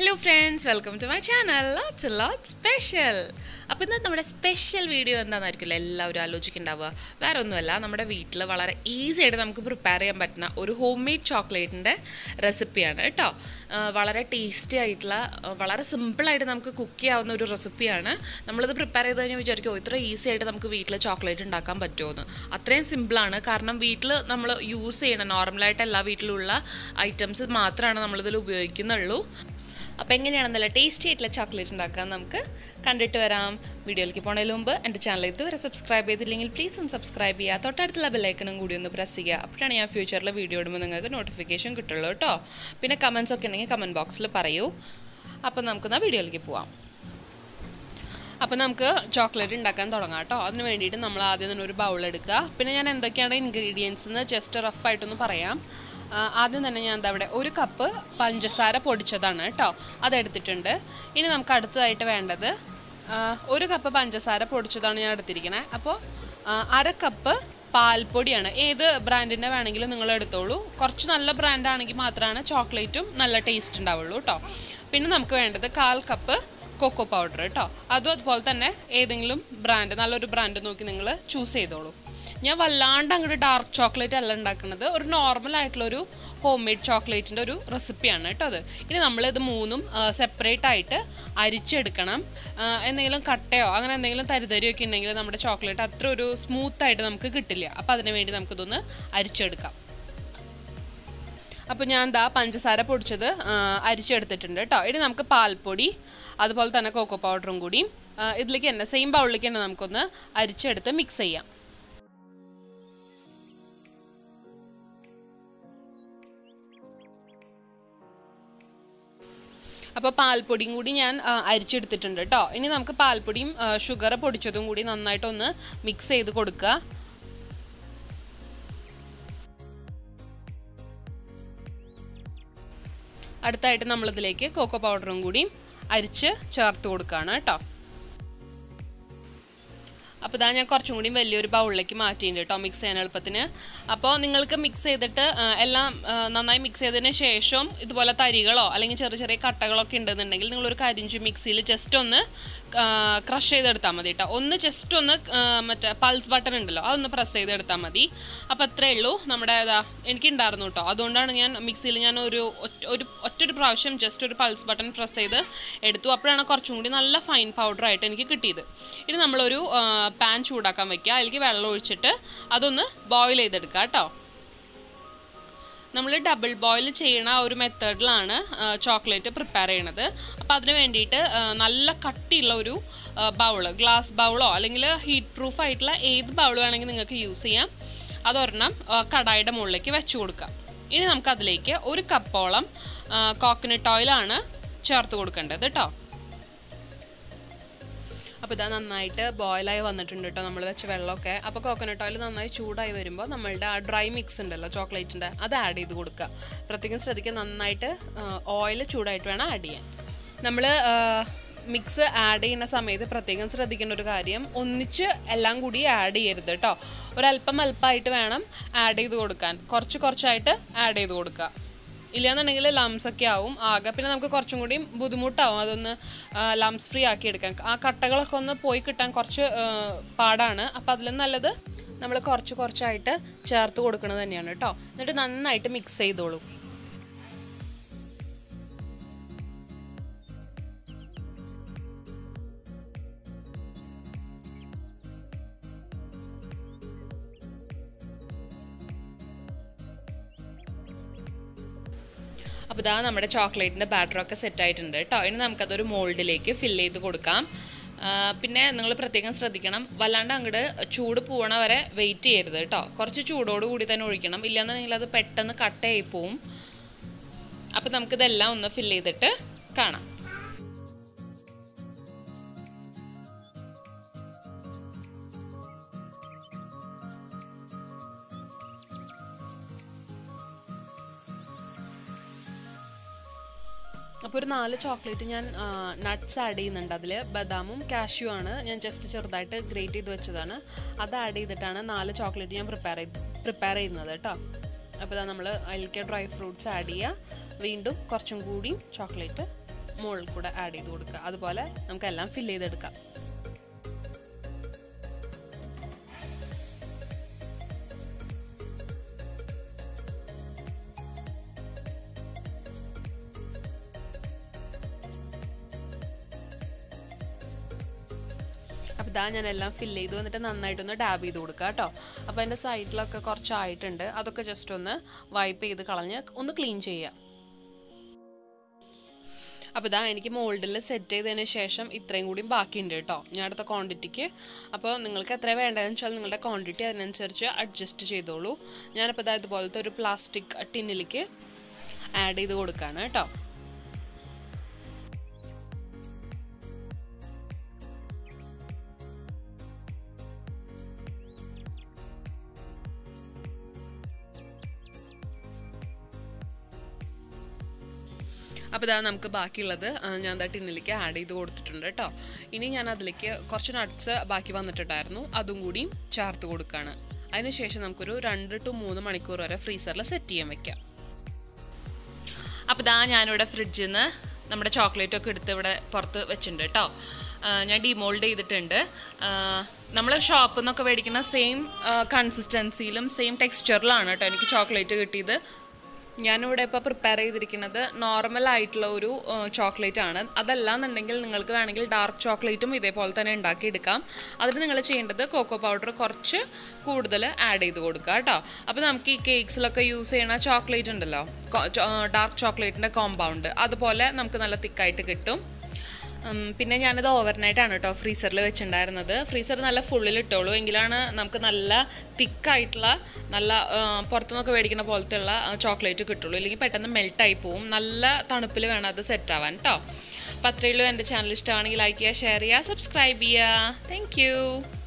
hello friends welcome to my channel lots lot special അപ്പോൾ ഇന്നത്തെ നമ്മുടെ സ്പെഷ്യൽ വീഡിയോ എന്താണെന്നായിരിക്കില്ല എല്ലാവരും ആലോചിക്കുന്നുണ്ടാവുക വേറെ ഒന്നുമല്ല നമ്മുടെ വീട്ടിൽ വളരെ ഈസി ആയിട്ട് നമുക്ക് പ്രിപ്പയർ ചെയ്യാൻ പറ്റുന്ന ഒരു ഹോം മെയ്ഡ് ചോക്ലേറ്റിൻ്റെ റെസിപ്പിയാണ് കേട്ടോ ആ, വളരെ ടേസ്റ്റി ആയിട്ടുള്ള ആ, വളരെ സിമ്പിളായിട്ട് നമുക്ക് കുക്ക് ചെയ്യാവുന്ന ഒരു റെസിപ്പിയാണ് നമ്മളിത് പ്രിപ്പയർ ചെയ്ത് കഴിഞ്ഞാൽ വിചാരിക്കും "ഓ, ഇത്ര ഈസി ആയിട്ട് നമുക്ക് വീട്ടിൽ ചോക്ലേറ്റ് ഉണ്ടാക്കാൻ പറ്റുമെന്ന് അത്രയും സിമ്പിളാണ് കാരണം വീട്ടിൽ നമ്മൾ യൂസ് ചെയ്യണ നോർമലായിട്ട് എല്ലാ വീട്ടിലുള്ള ഐറ്റംസ് മാത്രമാണ് നമ്മളിതിൽ ഉപയോഗിക്കുന്നുള്ളൂ അപ്പോൾ എങ്ങനെയാണ് നല്ല ടേസ്റ്റി ആയിട്ടുള്ള ചോക്ലേറ്റ് ഉണ്ടാക്കാൻ നമുക്ക് കണ്ടിട്ട് വരാം വീഡിയോയിലേക്ക് പോണതിന് മുമ്പ് എൻ്റെ ചാനൽ ഇതുവരെ സബ്സ്ക്രൈബ് ചെയ്തില്ലെങ്കിൽ പ്ലീസ് ഒന്ന് സബ്സ്ക്രൈബ് ചെയ്യുക തൊട്ടടുത്തുള്ള ബെല്ലൈക്കണും കൂടി ഒന്ന് പ്രസ് ചെയ്യുക അപ്പോഴാണ് ഞാൻ ഫ്യൂച്ചറിൽ വീഡിയോ ഇടുമ്പോൾ നിങ്ങൾക്ക് നോട്ടിഫിക്കേഷൻ കിട്ടുള്ളൂ കേട്ടോ പിന്നെ കമൻസ് ഒക്കെ ഉണ്ടെങ്കിൽ കമൻറ്റ് ബോക്സിൽ പറയൂ അപ്പോൾ നമുക്കെന്നാൽ വീഡിയോയിലേക്ക് പോവാം അപ്പോൾ നമുക്ക് ചോക്ലേറ്റ് ഉണ്ടാക്കാൻ തുടങ്ങാം കേട്ടോ അതിന് വേണ്ടിയിട്ട് നമ്മൾ ആദ്യം തന്നെ ഒരു ബൗൾ എടുക്കുക പിന്നെ ഞാൻ എന്തൊക്കെയാണ് ഇൻഗ്രീഡിയൻസ് എന്ന് ജസ്റ്റ് റഫായിട്ടൊന്ന് പറയാം ആ, ആദ്യം തന്നെ ഞാൻ എന്താ ഇവിടെ ഒരു കപ്പ് പഞ്ചസാര പൊടിച്ചതാണ് കേട്ടോ അതെടുത്തിട്ടുണ്ട് ഇനി നമുക്ക് അടുത്തതായിട്ട് വേണ്ടത് ആ, ഒരു കപ്പ് പഞ്ചസാര പൊടിച്ചതാണ് ഞാൻ എടുത്തിരിക്കുന്നത് അപ്പോൾ ആ, അര കപ്പ് പാൽപ്പൊടിയാണ് ഏത് ബ്രാൻഡിൻ്റെ വേണമെങ്കിലും നിങ്ങൾ എടുത്തോളൂ കുറച്ച് നല്ല ബ്രാൻഡാണെങ്കിൽ മാത്രമാണ് ചോക്ലേറ്റും നല്ല ടേസ്റ്റ് ഉണ്ടാവുള്ളൂ കേട്ടോ പിന്നെ നമുക്ക് വേണ്ടത് കാൽ കപ്പ് കൊക്കോ പൗഡർ കേട്ടോ അതും അതുപോലെ തന്നെ ഏതെങ്കിലും ബ്രാൻഡ് നല്ലൊരു ബ്രാൻഡ് നോക്കി നിങ്ങൾ ചൂസ് ചെയ്തോളൂ ഞാൻ വല്ലാണ്ട് അങ്ങോട്ട് ഡാർക്ക് ചോക്ലേറ്റ് അല്ല ഉണ്ടാക്കുന്നത് ഒരു നോർമൽ ആയിട്ടുള്ള ഒരു ഹോം മെയ്ഡ് ചോക്ലേറ്റിൻ്റെ ഒരു റെസിപ്പിയാണ് കേട്ടോ അത് ഇനി നമ്മളിത് മൂന്നും സെപ്പറേറ്റ് ആയിട്ട് അരിച്ചെടുക്കണം ആ, എന്തെങ്കിലും കട്ടയോ അങ്ങനെ എന്തെങ്കിലും തരിതരിയോ ഒക്കെ ഉണ്ടെങ്കിൽ നമ്മുടെ ചോക്ലേറ്റ് അത്ര ഒരു സ്മൂത്ത് ആയിട്ട് നമുക്ക് കിട്ടില്ല അപ്പോൾ അതിന് വേണ്ടി നമുക്കിതൊന്ന് അരിച്ചെടുക്കാം അപ്പോൾ ഞാൻ എന്താ പഞ്ചസാര പൊടിച്ചത് ആ, അരിച്ചെടുത്തിട്ടുണ്ട് കേട്ടോ ഇനി നമുക്ക് പാൽപ്പൊടി അതുപോലെ തന്നെ കോക്കോ പൗഡറും കൂടി ആ, ഇതിലേക്ക് തന്നെ സെയിം ബൗളിലേക്ക് തന്നെ നമുക്കൊന്ന് അരിച്ചെടുത്ത് മിക്സ് ചെയ്യാം അപ്പോൾ പാൽപ്പൊടിയും കൂടി ഞാൻ ആ, അരിച്ചെടുത്തിട്ടുണ്ട് കേട്ടോ ഇനി നമുക്ക് പാൽപ്പൊടിയും ഷുഗർ പൊടിച്ചതും കൂടി നന്നായിട്ടൊന്ന് മിക്സ് ചെയ്ത് കൊടുക്കുക അടുത്തായിട്ട് നമ്മളിതിലേക്ക് കോക്കോ പൗഡറും കൂടി അരിച്ച് ചേർത്ത് കൊടുക്കുകയാണ് കേട്ടോ അപ്പോൾ ഇതാ ഞാൻ കുറച്ചും കൂടി വലിയൊരു ബൗളിലേക്ക് മാറ്റിയിട്ടുണ്ട് കേട്ടോ മിക്സ് ചെയ്യാൻ എളുപ്പത്തിന് അപ്പോൾ നിങ്ങൾക്ക് മിക്സ് ചെയ്തിട്ട് ആ, എല്ലാം ആ, നന്നായി മിക്സ് ചെയ്തതിന് ശേഷം ഇതുപോലെ തരികളോ അല്ലെങ്കിൽ ചെറിയ ചെറിയ കട്ടകളൊക്കെ ഉണ്ടെന്നുണ്ടെങ്കിൽ നിങ്ങളൊരു കരിഞ്ചു മിക്സിയിൽ ജസ്റ്റ് ഒന്ന് ക്രഷ് ചെയ്തെടുത്താൽ മതി കേട്ടോ ഒന്ന് ജസ്റ്റ് ഒന്ന് ആ, മറ്റേ പൾസ് ബട്ടൺ ഉണ്ടല്ലോ അതൊന്ന് പ്രസ് ചെയ്തെടുത്താൽ മതി അപ്പോൾ അത്രേ ഉള്ളൂ നമ്മുടെ ഇതാ എനിക്കുണ്ടായിരുന്നു കേട്ടോ അതുകൊണ്ടാണ് ഞാൻ മിക്സിയിൽ ഞാൻ ഒരു ഒറ്റ ഒരു ഒറ്റൊരു പ്രാവശ്യം ജസ്റ്റ് ഒരു പൾസ് ബട്ടൺ പ്രസ് ചെയ്ത് എടുത്തു അപ്പോഴാണ് കുറച്ചും കൂടി നല്ല ഫൈൻ പൗഡറായിട്ട് എനിക്ക് കിട്ടിയത് ഇനി നമ്മളൊരു പാൻ ചൂടാക്കാൻ വെക്കുക അതിലേക്ക് വെള്ളം ഒഴിച്ചിട്ട് അതൊന്ന് ബോയിൽ ചെയ്തെടുക്കുക കേട്ടോ നമ്മൾ ഡബിൾ ബോയിൽ ചെയ്യണ ആ ഒരു മെത്തേഡിലാണ് ചോക്ലേറ്റ് പ്രിപ്പയർ ചെയ്യണത് അപ്പോൾ അതിന് വേണ്ടിയിട്ട് ആ, നല്ല കട്ടിയുള്ള ഒരു ബൗള് ഗ്ലാസ് ബൗളോ അല്ലെങ്കിൽ ഹീറ്റ് പ്രൂഫ് ആയിട്ടുള്ള ഏത് ബൗൾ വേണമെങ്കിൽ നിങ്ങൾക്ക് യൂസ് ചെയ്യാം അതൊരെണ്ണം ആ, കടായിയുടെ മുകളിലേക്ക് വെച്ച് കൊടുക്കാം ഇനി നമുക്ക് അതിലേക്ക് ഒരു കപ്പോളം കോക്കനട്ട് ഓയിലാണ് ചേർത്ത് കൊടുക്കേണ്ടത് കേട്ടോ അപ്പോൾ ഇതാ നന്നായിട്ട് ബോയിലായി വന്നിട്ടുണ്ട് കേട്ടോ നമ്മൾ വെച്ച വെള്ളമൊക്കെ അപ്പോൾ കോക്കനട്ട് ഓയിൽ നന്നായി ചൂടായി വരുമ്പോൾ നമ്മളുടെ ആ ഡ്രൈ മിക്സ് ഉണ്ടല്ലോ ചോക്ലേറ്റിൻ്റെ അത് ആഡ് ചെയ്ത് കൊടുക്കുക പ്രത്യേകം ശ്രദ്ധിക്കുക നന്നായിട്ട് ഓയിൽ ചൂടായിട്ട് വേണം ആഡ് ചെയ്യാൻ നമ്മൾ മിക്സ് ആഡ് ചെയ്യുന്ന സമയത്ത് പ്രത്യേകം ശ്രദ്ധിക്കേണ്ട ഒരു കാര്യം ഒന്നിച്ച് എല്ലാം കൂടി ആഡ് ചെയ്യരുത് കേട്ടോ ഒരല്പം അല്പമായിട്ട് വേണം ആഡ് ചെയ്ത് കൊടുക്കാൻ കുറച്ച് കുറച്ചായിട്ട് ആഡ് ചെയ്ത് കൊടുക്കുക ഇല്ലാന്നുണ്ടെങ്കിൽ ലംസ് ഒക്കെ ആവും ആകെ പിന്നെ നമുക്ക് കുറച്ചും കൂടി ബുദ്ധിമുട്ടാവും അതൊന്ന് ലംസ് ഫ്രീ ആക്കി എടുക്കാൻ ആ കട്ടകളൊക്കെ ഒന്ന് പോയി കിട്ടാൻ കുറച്ച് ആ, പാടാണ് അപ്പോൾ അതിലും നല്ലത് നമ്മൾ കുറച്ച് കുറച്ചായിട്ട് ചേർത്ത് കൊടുക്കുന്നത് തന്നെയാണ് കേട്ടോ എന്നിട്ട് നന്നായിട്ട് മിക്സ് ചെയ്തോളൂ അപ്പോൾ ഇതാ നമ്മുടെ ചോക്ലേറ്റിൻ്റെ ബാറ്ററൊക്കെ സെറ്റ് ആയിട്ടുണ്ട് കേട്ടോ ഇനി നമുക്കതൊരു മോൾഡിലേക്ക് ഫില്ല് ചെയ്ത് കൊടുക്കാം ആ, പിന്നെ നിങ്ങൾ പ്രത്യേകം ശ്രദ്ധിക്കണം വല്ലാണ്ട് അങ്ങോട്ട് ചൂട് പോവണ വരെ വെയിറ്റ് ചെയ്യരുത് കേട്ടോ കുറച്ച് ചൂടോട് കൂടി തന്നെ ഒഴിക്കണം ഇല്ലാന്നുണ്ടെങ്കിൽ അത് പെട്ടെന്ന് കട്ടയായി പോവും അപ്പോൾ നമുക്കിതെല്ലാം ഒന്ന് ഫില്ല് ചെയ്തിട്ട് കാണാം അപ്പോൾ ഒരു നാല് ചോക്ലേറ്റ് ഞാൻ നട്ട്സ് ആഡ് ചെയ്യുന്നുണ്ട് അതിൽ ബദാമും കാഷ്യൂ ആണ് ഞാൻ ജസ്റ്റ് ചെറുതായിട്ട് ഗ്രേറ്റ് ചെയ്ത് വെച്ചതാണ് അത് ആഡ് ചെയ്തിട്ടാണ് നാല് ചോക്ലേറ്റ് ഞാൻ പ്രിപ്പയർ ചെയ്ത് പ്രിപ്പയർ ചെയ്യുന്നത് കേട്ടോ അപ്പോൾ ഇതാ നമ്മൾ അതിലേക്ക് ഡ്രൈ ഫ്രൂട്ട്സ് ആഡ് ചെയ്യുക വീണ്ടും കുറച്ചും കൂടി ചോക്ലേറ്റ് മുകളിൽ കൂടെ ആഡ് ചെയ്ത് കൊടുക്കുക അതുപോലെ നമുക്കെല്ലാം ഫില്ല് ചെയ്തെടുക്കാം അപ്പോൾ ഇതാ ഞാൻ എല്ലാം ഫില്ല് ചെയ്തു എന്നിട്ട് നന്നായിട്ടൊന്ന് ഡാബ് ചെയ്ത് കൊടുക്കുക കേട്ടോ അപ്പോൾ എൻ്റെ സൈഡിലൊക്കെ കുറച്ചായിട്ടുണ്ട് അതൊക്കെ ജസ്റ്റ് ഒന്ന് വൈപ്പ് ചെയ്ത് കളഞ്ഞ് ഒന്ന് ക്ലീൻ ചെയ്യുക അപ്പോൾ ഇതാ എനിക്ക് മോൾഡിൽ സെറ്റ് ചെയ്തതിന് ശേഷം ഇത്രയും കൂടി ബാക്കിയുണ്ട് കേട്ടോ ഞാൻ അടുത്ത ക്വാണ്ടിറ്റിക്ക് അപ്പോൾ നിങ്ങൾക്ക് എത്ര വേണ്ടതെന്ന് വെച്ചാൽ നിങ്ങളുടെ ക്വാണ്ടിറ്റി അതിനനുസരിച്ച് അഡ്ജസ്റ്റ് ചെയ്തോളൂ ഞാനിപ്പോൾ ഇതാ ഇതുപോലത്തെ ഒരു പ്ലാസ്റ്റിക് ടിന്നിലേക്ക് ആഡ് ചെയ്ത് കൊടുക്കുകയാണ് കേട്ടോ അപ്പോൾ ഇതാ നമുക്ക് ബാക്കിയുള്ളത് ആ, ഞാൻ ദാ ടിന്നിലേക്ക് ആഡ് ചെയ്ത് കൊടുത്തിട്ടുണ്ട് കേട്ടോ ഇനി ഞാൻ അതിലേക്ക് കുറച്ച് നട്ട്സ് ബാക്കി വന്നിട്ടുണ്ടായിരുന്നു അതും കൂടി ചേർത്ത് കൊടുക്കുകയാണ് അതിനുശേഷം നമുക്കൊരു രണ്ട് ടു മൂന്ന് മണിക്കൂർ വരെ ഫ്രീസറിൽ സെറ്റ് ചെയ്യാൻ വെക്കാം അപ്പോൾ ഇതാ ഞാനിവിടെ ഫ്രിഡ്ജിൽ നിന്ന് നമ്മുടെ ചോക്ലേറ്റ് ഒക്കെ എടുത്ത് ഇവിടെ പുറത്ത് വെച്ചിട്ടുണ്ട് കേട്ടോ ആ, ഞാൻ ഡിമോൾഡ് ചെയ്തിട്ടുണ്ട് നമ്മൾ ഷോപ്പിൽ നിന്നൊക്കെ മേടിക്കുന്ന സെയിം കൺസിസ്റ്റൻസിയിലും സെയിം ടെക്സ്ചറിലാണ് കേട്ടോ എനിക്ക് ചോക്ലേറ്റ് കിട്ടിയത് ഞാനിവിടെ ഇപ്പോൾ പ്രിപ്പയർ ചെയ്തിരിക്കുന്നത് നോർമൽ ആയിട്ടുള്ള ഒരു ചോക്ലേറ്റ് ആണ് അതല്ലാന്നുണ്ടെങ്കിൽ നിങ്ങൾക്ക് വേണമെങ്കിൽ ഡാർക്ക് ചോക്ലേറ്റും ഇതേപോലെ തന്നെ ഉണ്ടാക്കിയെടുക്കാം അതിന് നിങ്ങൾ ചെയ്യേണ്ടത് കോക്കോ പൗഡർ കുറച്ച് കൂടുതൽ ആഡ് ചെയ്ത് കൊടുക്കുക കേട്ടോ അപ്പോൾ നമുക്ക് ഈ കേക്ക്സിലൊക്കെ യൂസ് ചെയ്യണ ചോക്ലേറ്റ് ഉണ്ടല്ലോ ഡാർക്ക് ചോക്ലേറ്റിൻ്റെ കോമ്പൗണ്ട് അതുപോലെ നമുക്ക് നല്ല തിക്കായിട്ട് കിട്ടും ഉം, പിന്നെ ഞാനിത് ഓവർനൈറ്റ് ആണ് കേട്ടോ ഫ്രീസറിൽ വെച്ചിട്ടുണ്ടായിരുന്നത് ഫ്രീസർ നല്ല ഫുള്ളിൽ ഇട്ടോളൂ എങ്കിലാണ് നമുക്ക് നല്ല തിക്കായിട്ടുള്ള നല്ല ആ, പുറത്തുനിന്നൊക്കെ മേടിക്കുന്ന പോലത്തെ ഉള്ള ചോക്ലേറ്റ് കിട്ടുള്ളൂ ഇല്ലെങ്കിൽ പെട്ടെന്ന് മെൽട്ടായി പോവും നല്ല തണുപ്പിൽ വേണം അത് സെറ്റ് ആവാൻ കേട്ടോ അപ്പോൾ അത്രയേ ഉള്ളൂ എൻ്റെ ചാനൽ ഇഷ്ടമാണെങ്കിൽ ലൈക്ക് ചെയ്യുക ഷെയർ ചെയ്യുക സബ്സ്ക്രൈബ് ചെയ്യുക താങ്ക്